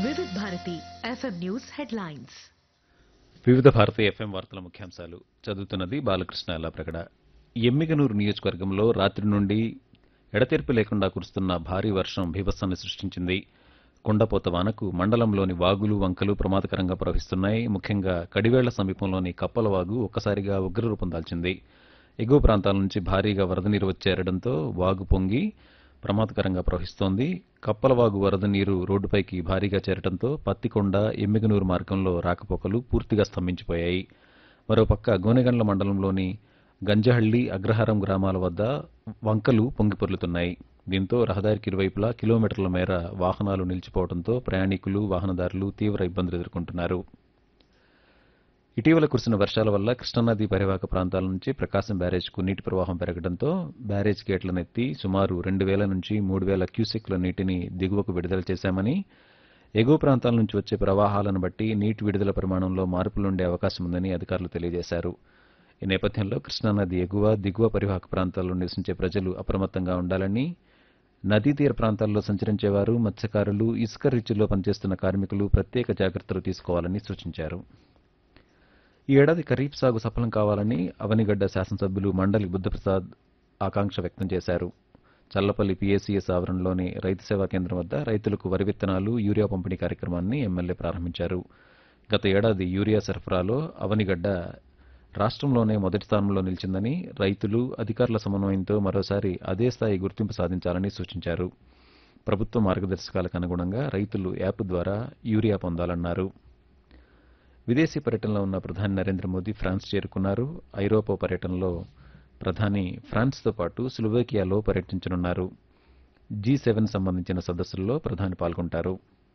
వివిధ Bharati FM news headlines వివిధ భారతీయ FM వార్తల ముఖ్యాంశాలు చదువుతున్నది బాలకృష్ణ ప్రకట ఎమ్మిగనూరు నియోజకవర్గంలో రాత్రి నుండి ఎడతెరిపి లేకుండా కురుస్తున్న భారీ వర్షం భీభత్సాన్ని సృష్టించింది కొండపోత వానకు మండలంలోని వాగులు వంకలు ప్రమాదకరంగా ప్రవహిస్తున్నాయి ముఖ్యంగా కడివేళ్ల సమీపంలోని కప్పల వాగు ఒక్కసారిగా ఉగ్రరూపం దాల్చింది ఎగువ ప్రాంతాల నుంచి భారీగా వరద నీరు వచ్చేరడంతో వాగు పొంగి ప్రమాదకరంగా ప్రవహిస్తోంది కప్పలవాగు వరద నీరు రోడ్డుపైకి భారీగా చేరడంతో పత్తికొండ ఎమ్మిగనూరు మార్గంలో రాకపోకలు పూర్తిగా స్తంభించిపోయాయి మరోపక్క గోనెగండ్ల మండలంలోని గంజహళ్లి అగ్రహారం గ్రామాల వద్ద వంకలు పొంగిపొర్లుతున్నాయి దీంతో రహదారికి ఇరువైపులా కిలోమీటర్ల మేర వాహనాలు నిలిచిపోవడంతో ప్రయాణికులు వాహనదారులు తీవ్ర ఇబ్బందులు ఎదుర్కొంటున్నారు ఇటీవల కురిసిన వర్షాల వల్ల కృష్ణానది పరివాహక ప్రాంతాల నుంచి ప్రకాశం బ్యారేజ్కు నీటి ప్రవాహం పెరగడంతో బ్యారేజ్ గేట్లనెత్తి సుమారు రెండు వేల నుంచి మూడు వేల క్యూసెక్ల నీటిని దిగువకు విడుదల చేశామని ఎగువ ప్రాంతాల నుంచి వచ్చే ప్రవాహాలను బట్టి నీటి విడుదల పరిమాణంలో మార్పులుండే అవకాశం ఉందని అధికారులు తెలియజేశారు ఈ నేపథ్యంలో కృష్ణానది ఎగువ దిగువ పరివాహక ప్రాంతాల్లో నివసించే ప్రజలు అప్రమత్తంగా ఉండాలని నదీ తీర ప్రాంతాల్లో సంచరించేవారు మత్స్యకారులు ఇసుక రీచ్ల్లో పనిచేస్తున్న కార్మికులు ప్రత్యేక జాగ్రత్తలు తీసుకోవాలని సూచించారు ఈ ఏడాది ఖరీఫ్ సాగు సఫలం కావాలని అవనిగడ్డ శాసనసభ్యులు మండలి బుద్ధప్రసాద్ ఆకాంక్ష వ్యక్తం చేశారు చల్లపల్లి పీఏసీఎస్ ఆవరణలోని రైతు సేవా కేంద్రం వద్ద రైతులకు వరి విత్తనాలు యూరియా పంపిణీ కార్యక్రమాన్ని ఎమ్మెల్యే ప్రారంభించారు గత ఏడాది యూరియా సరఫరాలో అవనిగడ్డ రాష్ట్రంలోనే మొదటి స్థానంలో నిలిచిందని రైతులు అధికారుల సమన్వయంతో మరోసారి అదే స్థాయి గుర్తింపు సాధించాలని సూచించారు ప్రభుత్వ మార్గదర్శకాలకు అనుగుణంగా రైతులు యాప్ ద్వారా యూరియా పొందాలన్నారు విదేశీ పర్యటనలో ఉన్న ప్రధాని నరేంద్ర మోదీ ఫ్రాన్స్ చేరుకున్నారు ఐరోపా పర్యటనలో ప్రధాని ఫ్రాన్స్తో పాటు స్లోవేకియాలో పర్యటించనున్నారు జీ సెవెన్ సంబంధించిన సదస్సుల్లో ప్రధాని పాల్గొంటారు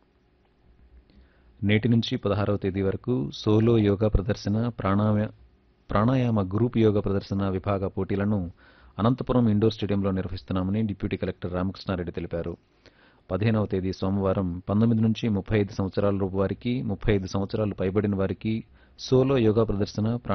నేటి నుంచి పదహారవ తేదీ వరకు సోలో యోగా ప్రదర్శన ప్రాణాయామ ప్రాణాయామ గ్రూప్ యోగా ప్రదర్శన విభాగ పోటీలను అనంతపురం ఇండోర్ స్టేడియంలో నిర్వహిస్తున్నామని డిప్యూటీ కలెక్టర్ రామకృష్ణారెడ్డి తెలిపారు పదిహేనవ తేదీ సోమవారం పంతొమ్మిది నుంచి ముప్పై ఐదు సంవత్సరాల లోపు వారికి ముప్పై ఐదు సంవత్సరాలు పైబడిన వారికి సోలో యోగా ప్రదర్శన